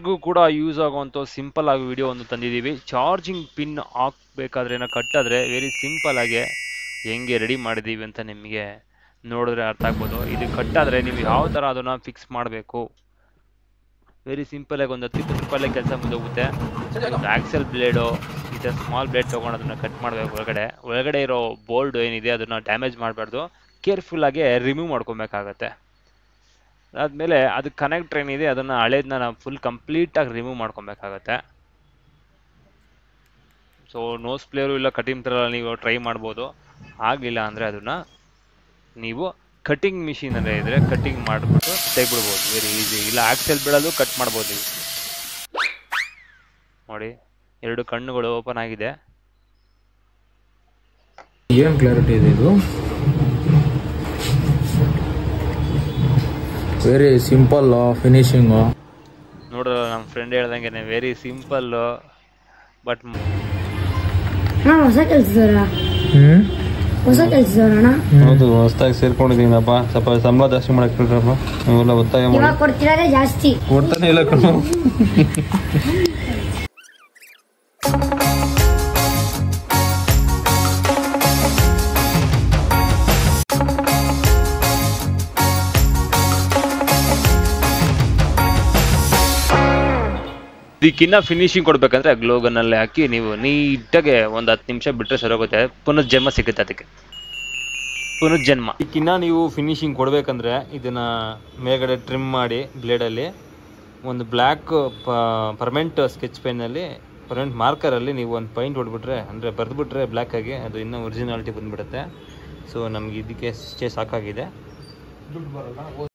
ಗೂ ಕೂಡ ಯೂಸ್ ಆಗುವಂಥ ಸಿಂಪಲ್ ಆಗಿ ವಿಡಿಯೋ ಒಂದು ತಂದಿದ್ದೀವಿ ಚಾರ್ಜಿಂಗ್ ಪಿನ್ ಹಾಕ್ಬೇಕಾದ್ರೆ ಏನೋ ಕಟ್ಟಾದ್ರೆ ವೆರಿ ಸಿಂಪಲ್ ಆಗಿ ಹೆಂಗೆ ರೆಡಿ ಮಾಡಿದ್ದೀವಿ ಅಂತ ನಿಮಗೆ ನೋಡಿದ್ರೆ ಅರ್ಥ ಆಗ್ಬೋದು ಇದು ಕಟ್ಟಾದ್ರೆ ನೀವು ಯಾವ ಥರ ಅದನ್ನು ಫಿಕ್ಸ್ ಮಾಡಬೇಕು ವೆರಿ ಸಿಂಪಲ್ ಆಗಿ ಒಂದು ಹತ್ತು ಇಪ್ಪತ್ತು ರೂಪಾಯಲ್ಲೇ ಕೆಲಸ ಮುಂದೋಗುತ್ತೆ ಒಂದು ಆಕ್ಸೆಲ್ ಬ್ಲೇಡು ಈ ಥರ ಸ್ಮಾಲ್ ಬ್ಲೇಡ್ ತೊಗೊಂಡು ಅದನ್ನು ಕಟ್ ಮಾಡಬೇಕು ಒಳಗಡೆ ಒಳಗಡೆ ಇರೋ ಬೋಲ್ಡ್ ಏನಿದೆ ಅದನ್ನು ಡ್ಯಾಮೇಜ್ ಮಾಡಬಾರ್ದು ಕೇರ್ಫುಲ್ಲಾಗಿ ರಿಮೂವ್ ಮಾಡ್ಕೊಬೇಕಾಗತ್ತೆ ಅದಾದಮೇಲೆ ಅದು ಕನೆಕ್ಟ್ರ್ ಏನಿದೆ ಅದನ್ನು ಹಳೇದನ್ನ ನಾವು ಫುಲ್ ಕಂಪ್ಲೀಟಾಗಿ ರಿಮೂವ್ ಮಾಡ್ಕೊಬೇಕಾಗತ್ತೆ ಸೊ ನೋಸ್ ಪ್ಲೇಯರು ಇಲ್ಲ ಕಟಿಂಗ್ ಥರ ನೀವು ಟ್ರೈ ಮಾಡ್ಬೋದು ಆಗಲಿಲ್ಲ ಅಂದರೆ ಅದನ್ನು ನೀವು ಕಟಿಂಗ್ ಮಿಷಿನ್ ಅಂದರೆ ಇದ್ರೆ ಕಟಿಂಗ್ ಮಾಡಿಬಿಟ್ಟು ತೆಗ್ಬಿಡ್ಬೋದು ವೆರಿ ಈಸಿ ಇಲ್ಲ ಆಕ್ಸೆಲ್ ಬಿಡೋದು ಕಟ್ ಮಾಡ್ಬೋದು ನೀವು ನೋಡಿ ಎರಡು ಕಣ್ಣುಗಳು ಓಪನ್ ಆಗಿದೆ ಏನು ಕ್ಲಾರಿಟಿ ಇದೆ ಇದು ವೆರಿ ಸಿಂಪಲ್ ಫಿನಿಶಿಂಗು ನೋಡ್ರಲ್ಲ ನಮ್ಮ ಫ್ರೆಂಡ್ ಹೇಳ್ದಂಗೆ ವೆರಿ ಸಿಂಪಲ್ ಬಟ್ ಅಣ್ಣ ಹೊಸ ಕೆಲ್ಸದವ್ರ ಹ್ಞೂ ಹೊಸ ಕೆಲ್ಸದವ್ರ ಅಣ್ಣ ಹೌದು ಹೊಸ್ದಾಗಿ ಸೇರ್ಕೊಂಡಿದ್ದೀನಪ್ಪ ಸ್ವಲ್ಪ ಸಂಬಳ ಜಾಸ್ತಿ ಮಾಡಕ್ ಬಿಡ್ರಪ್ಪ ನೀವೆಲ್ಲ ಒತ್ತಾಯ ಮಾಡಿ ಇವಾಗ ಕೊಡ್ತಿರೋದೇ ಜಾಸ್ತಿ ಕೊಡ್ತಾನೆ ಇಲ್ಲ ಕಣ್ಣು ಇದಕ್ಕಿನ್ನ ಫಿನಿಶಿಂಗ್ ಕೊಡ್ಬೇಕಂದ್ರೆ ಗ್ಲೋಗನ್ನಲ್ಲಿ ಹಾಕಿ ನೀವು ನೀಟಾಗೆ ಒಂದು ಹತ್ತು ನಿಮಿಷ ಬಿಟ್ಟರೆ ಸರೋಗುತ್ತೆ ಪುನರ್ಜನ್ಮ ಸಿಗುತ್ತೆ ಅದಕ್ಕೆ ಪುನರ್ಜನ್ಮ ಇದಕ್ಕಿನ್ನ ನೀವು ಫಿನಿಶಿಂಗ್ ಕೊಡಬೇಕಂದ್ರೆ ಇದನ್ನ ಮೇಲ್ಗಡೆ ಟ್ರಿಮ್ ಮಾಡಿ ಬ್ಲೇಡಲ್ಲಿ ಒಂದು ಬ್ಲ್ಯಾಕ್ ಪರ್ಮೆಂಟ್ ಸ್ಕೆಚ್ ಪೆನ್ನಲ್ಲಿ ಪರ್ಮೆಂಟ್ ಮಾರ್ಕರಲ್ಲಿ ನೀವು ಒಂದು ಪೈಂಟ್ ಹೊಡ್ಬಿಟ್ರೆ ಅಂದರೆ ಬರೆದ್ಬಿಟ್ರೆ ಬ್ಲ್ಯಾಕ್ ಆಗಿ ಅದು ಇನ್ನೂ ಒರಿಜಿನಾಲಿಟಿ ಬಂದ್ಬಿಡುತ್ತೆ ಸೊ ನಮ್ಗೆ ಇದಕ್ಕೆ ಇಷ್ಟೇ ಸಾಕಾಗಿದೆ